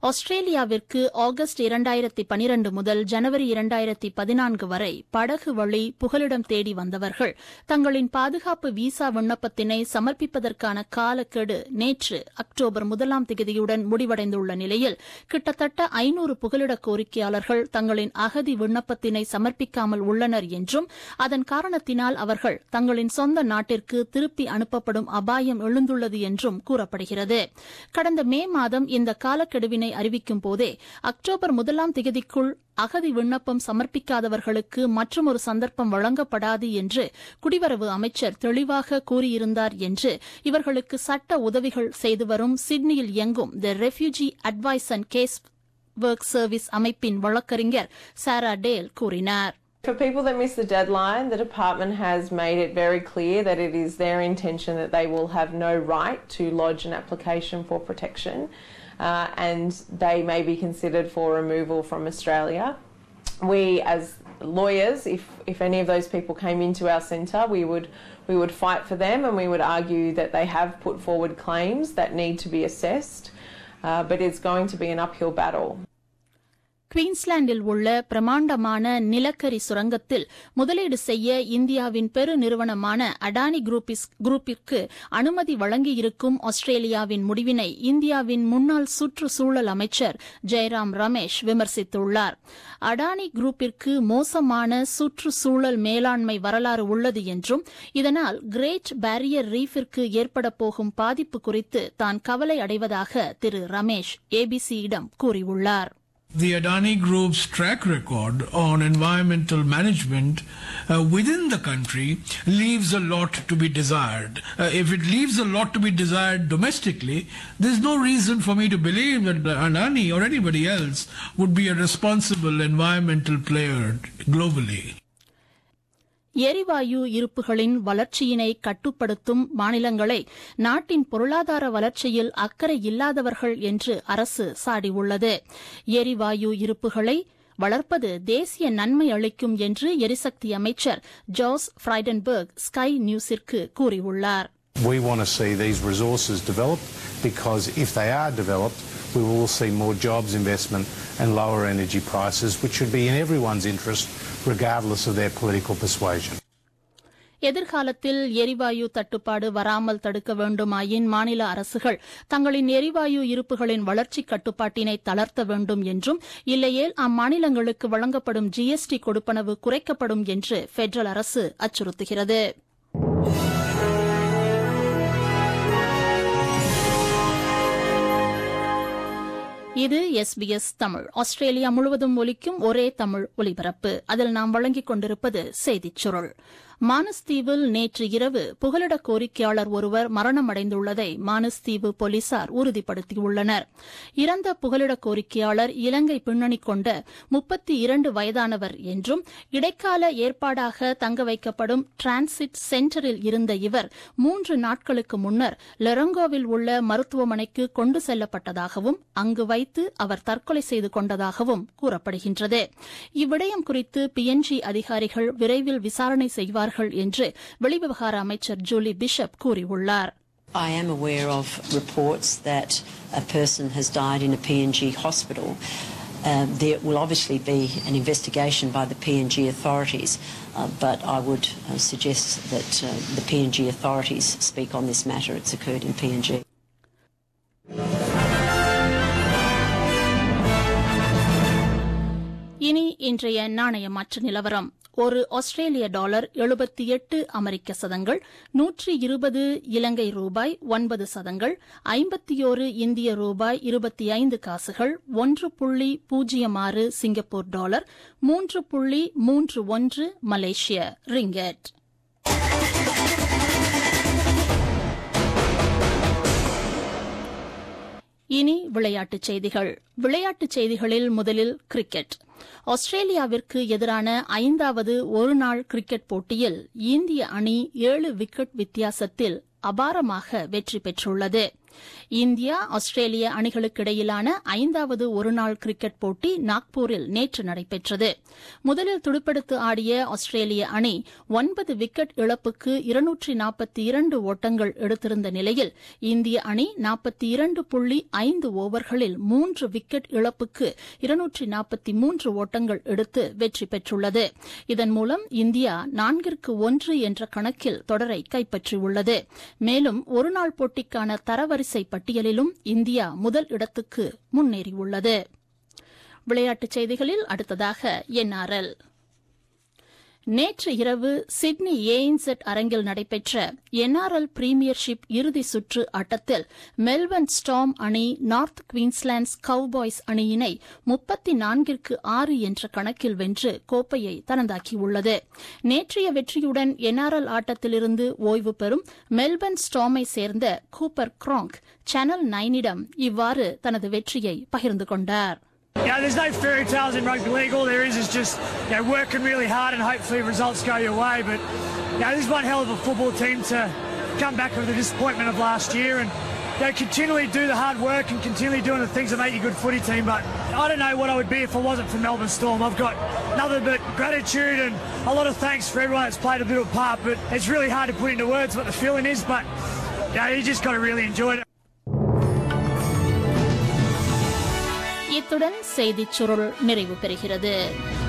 ஆஸ்திரேலியாவிற்கு August இரண்டாயிரத்தி பனிரண்டு முதல் ஜனவரி இரண்டாயிரத்தி பதினான்கு வரை படகு வழி புகலிடம் தேடி வந்தவர்கள் தங்களின் பாதுகாப்பு விசா விண்ணப்பத்தினை சமர்ப்பிப்பதற்கான காலக்கெடு நேற்று அக்டோபர் முதலாம் தேதியுடன் முடிவடைந்துள்ள நிலையில் கிட்டத்தட்ட ஐநூறு புகலிட கோரிக்கையாளர்கள் தங்களின் அகதி விண்ணப்பத்தினை சமர்ப்பிக்காமல் உள்ளனர் என்றும் அதன் காரணத்தினால் அவர்கள் தங்களின் சொந்த நாட்டிற்கு திருப்பி அனுப்பப்படும் அபாயம் எழுந்துள்ளது என்றும் கூறப்படுகிறது கடந்த மே மாதம் இந்த காலக்கெடுவினை அறிவிக்கும் போதே அக்டோபர் முதலாம் தேதிக்குள் அகதி விண்ணப்பம் சமர்ப்பிக்காதவர்களுக்கு மற்றொரு சந்தர்ப்பம் வழங்கப்படாது என்று குடிவரவு அமைச்சர் தெளிவாக கூறியிருந்தார் என்று இவர்களுக்கு சட்ட உதவிகள் செய்து வரும் சிட்னியில் இயங்கும் the refugee advice and case work service அமைப்பின் வழக்கறிஞர் சாரா டேல் கூறினார் For people that miss the deadline, the department has made it very clear that it is their intention that they will have no right to lodge an application for protection uh, and they may be considered for removal from Australia. We, as lawyers, if, if any of those people came into our centre, we would, we would fight for them and we would argue that they have put forward claims that need to be assessed, uh, but it's going to be an uphill battle. குயின்ஸ்லாண்டில் உள்ள பிரமாண்டமான நிலக்கரி சுரங்கத்தில் முதலீடு செய்ய இந்தியாவின் பெரு நிறுவனமான அடானி குரூப்பிற்கு அனுமதி வழங்கியிருக்கும் ஆஸ்திரேலியாவின் முடிவினை இந்தியாவின் முன்னாள் சுற்றுச்சூழல் அமைச்சர் ஜெயராம் ரமேஷ் விமர்சித்துள்ளார் அடானி குரூப்பிற்கு மோசமான சுற்றுச்சூழல் மேலாண்மை வரலாறு உள்ளது என்றும் இதனால் கிரேட் பேரியர் ரீஃபிற்கு ஏற்பட போகும் பாதிப்பு குறித்து தான் கவலை அடைவதாக திரு ரமேஷ் ஏபிசியிடம் கூறியுள்ளார் The Adani Group's track record on environmental management uh, within the country leaves a lot to be desired. Uh, if it leaves a lot to be desired domestically, there's no reason for me to believe that Adani or anybody else would be a responsible environmental player globally. எரிவாயு இருப்புகளின் வளர்ச்சியினை கட்டுப்படுத்தும் மாநிலங்களை நாட்டின் பொருளாதார வளர்ச்சியில் அக்கறை இல்லாதவர்கள் என்று அரசு சாடியுள்ளது எரிவாயு இருப்புகளை வளர்ப்பது தேசிய நன்மை அளிக்கும் என்று எரிசக்தி அமைச்சர் ஜாஸ் ஃப்ரைடன்பர்க் ஸ்கை நியூஸிற்கு கூறியுள்ளார் We want to see these resources developed because if they are developed, we will see more jobs, investment and lower energy prices, which should be in everyone's interest regardless of their political persuasion. எதிர்காலத்தில் எரிவாயு தட்டுப்பாடு வராமல் தடுக்க வேண்டுமாயின் மாநில அரசுகள் தங்களின் எரிவாயு இருப்புகளின் வளர்ச்சி கட்டுப்பாட்டினை தளர்த்த வேண்டும் என்றும் இல்லையேல் அம்மாநிலங்களுக்கு வழங்கப்படும் ஜிஎஸ்டி கொடுப்பனவு குறைக்கப்படும் என்று பெடரல் அரசு அச்சுறுத்துகிறது இது எஸ்பிஎஸ் தமிழ் ஆஸ்திரேலியா முழுவதும் ஒலிக்கும் ஒரே தமிழ் ஒலிபரப்பு அதில் நாம் வழங்கிக் கொண்டிருப்பது செய்திச் சுருள் மானஸ்தீவில் நேற்று இரவு புகலிட கோரிக்கையாளர் ஒருவர் மரணமடைந்துள்ளதை மானஸ்தீவு போலீசார் உறுதிப்படுத்தியுள்ளனர் இறந்த புகலிட கோரிக்கையாளர் இலங்கை பின்னணி கொண்ட முப்பத்தி இரண்டு வயதானவர் என்றும் இடைக்கால ஏற்பாடாக தங்க வைக்கப்படும் டிரான்சிட் சென்டரில் இருந்த இவர் மூன்று நாட்களுக்கு முன்னர் லெரங்கோவில் உள்ள மருத்துவமனைக்கு கொண்டு செல்லப்பட்டதாகவும் அங்கு வைத்து அவர் தற்கொலை செய்து கொண்டதாகவும் கூறப்படுகின்றது இவ்விடயம் குறித்து பிஎன்ஜி அதிகாரிகள் விரைவில் விசாரணை செய்வார்கள் என்று வெளிவிவகார அமைச்சர் ஜூலி பிஷப் கூறியுள்ளார் I am aware of reports that a person has died in a PNG hospital. Uh, there will obviously be an investigation by the PNG authorities, uh, but I would uh, suggest that uh, the PNG authorities speak on this matter. It's occurred in PNG. இனி இன்றைய நாணய மாற்று நிலவரம் ஒரு ஆஸ்திரேலிய dollar எழுபத்தி எட்டு அமெரிக்க சதங்கள் நூற்றி இருபது இலங்கை ரூபாய் ஒன்பது சதங்கள் ஐம்பத்தியோரு இந்திய ரூபாய் இருபத்தி ஐந்து காசுகள் ஒன்று புள்ளி பூஜ்ஜியம் ஆறு சிங்கப்பூர் டாலர் மூன்று புள்ளி மூன்று ஒன்று மலேசிய ரிங்கெட் இனி விளையாட்டுச் செய்திகள் விளையாட்டுச் செய்திகளில் முதலில் கிரிக்கெட் ஆஸ்திரேலியாவிற்கு எதிரான ஐந்தாவது ஒருநாள் கிரிக்கெட் போட்டியில் இந்திய அணி ஏழு விக்கெட் வித்தியாசத்தில் அபாரமாக வெற்றி பெற்றுள்ளது இந்தியா ஆஸ்திரேலிய அணிகளுக்கு இடையிலான ஐந்தாவது ஒருநாள் கிரிக்கெட் போட்டி நாக்பூரில் நேற்று நடைபெற்றது முதலில் துடுப்படுத்து ஆடிய ஆஸ்திரேலிய அணி ஒன்பது விக்கெட் இழப்புக்கு இருநூற்றி நாற்பத்தி இரண்டு ஓட்டங்கள் எடுத்திருந்த நிலையில் இந்திய அணி நாற்பத்தி இரண்டு புள்ளி ஐந்து ஓவர்களில் மூன்று விக்கெட் இழப்புக்கு இருநூற்றி நாற்பத்தி மூன்று ஓட்டங்கள் எடுத்து வெற்றி பெற்றுள்ளது இதன் மூலம் இந்தியா நான்கிற்கு ஒன்று என்ற கணக்கில் தொடரை கைப்பற்றியுள்ளது மேலும் ஒருநாள் போட்டிக்கான தரவரிசை பட்டியலிலும் இந்தியா முதல் இடத்துக்கு முன்னேறியுள்ளது விளையாட்டுச் செய்திகளில் அடுத்ததாக என்ஆர்எல் நேற்று இரவு சிட்னி ஏஎன்செட் அரங்கில் நடைபெற்ற என்ஆர்எல் பிரீமியர்ஷிப் இறுதி சுற்று ஆட்டத்தில் மெல்பர்ன் ஸ்டாம் அணி நார்த் குவீன்ஸ்லாந்து கவுபாய்ஸ் அணியினை முப்பத்தி நான்கிற்கு ஆறு என்ற கணக்கில் வென்று கோப்பையை தனதாக்கியுள்ளது நேற்றைய வெற்றியுடன் என்ஆர்எல் ஆட்டத்திலிருந்து ஓய்வு பெறும் மெல்பர்ன் ஸ்டாமை சேர்ந்த கூப்பர் கிராங்க் சேனல் நைனிடம் இவ்வாறு தனது வெற்றியை பகிர்ந்து கொண்டார் You know, there's no fairy tales in rugby league. All there is is just you know, working really hard and hopefully results go your way. But you know, this is one hell of a football team to come back with the disappointment of last year and you know, continually do the hard work and continually doing the things that make you a good footy team. But I don't know what I would be if I wasn't for Melbourne Storm. I've got nothing but gratitude and a lot of thanks for everyone that's played a little part. But it's really hard to put into words what the feeling is. But you, know, you just got to really enjoy it. இத்துடன் செய்திச் சுருள் நிறைவு பெறுகிறது